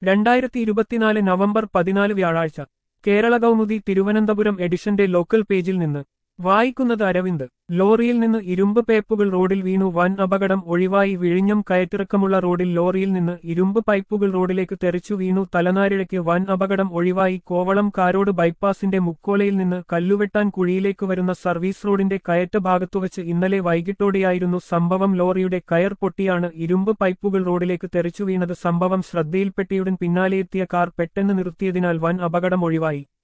രണ്ടായിരത്തി ഇരുപത്തിനാല് നവംബർ പതിനാല് വ്യാഴാഴ്ച കേരള കൗമുദി തിരുവനന്തപുരം എഡിഷന്റെ ലോക്കൽ പേജിൽ നിന്ന് വായിക്കുന്നത് അരവിന്ദ് ലോറിയിൽ നിന്ന് ഇരുമ്പ് പൈപ്പുകൾ റോഡിൽ വീണു വൻ അപകടം ഒഴിവായി വിഴിഞ്ഞം കയറ്റിറക്കമുള്ള റോഡിൽ ലോറിയിൽ നിന്ന് ഇരുമ്പ് പൈപ്പുകൾ റോഡിലേക്ക് തെറിച്ചു വീണു തലനാരിഴയ്ക്ക് വൻ അപകടം ഒഴിവായി കോവളം കാരോട് ബൈപ്പാസിന്റെ മുക്കോലയിൽ നിന്ന് കല്ലുവെട്ടാൻ കുഴിയിലേക്ക് വരുന്ന സർവീസ് റോഡിന്റെ കയറ്റ ഭാഗത്തുവച്ച് ഇന്നലെ വൈകിട്ടോടെയായിരുന്നു സംഭവം ലോറിയുടെ കയർ പൊട്ടിയാണ് ഇരുമ്പ് പൈപ്പുകൾ റോഡിലേക്ക് തെറിച്ചു വീണത് സംഭവം ശ്രദ്ധയിൽപ്പെട്ടിയുടൻ പിന്നാലെയെത്തിയ കാർ പെട്ടെന്ന് നിർത്തിയതിനാൽ വൻ അപകടം ഒഴിവായി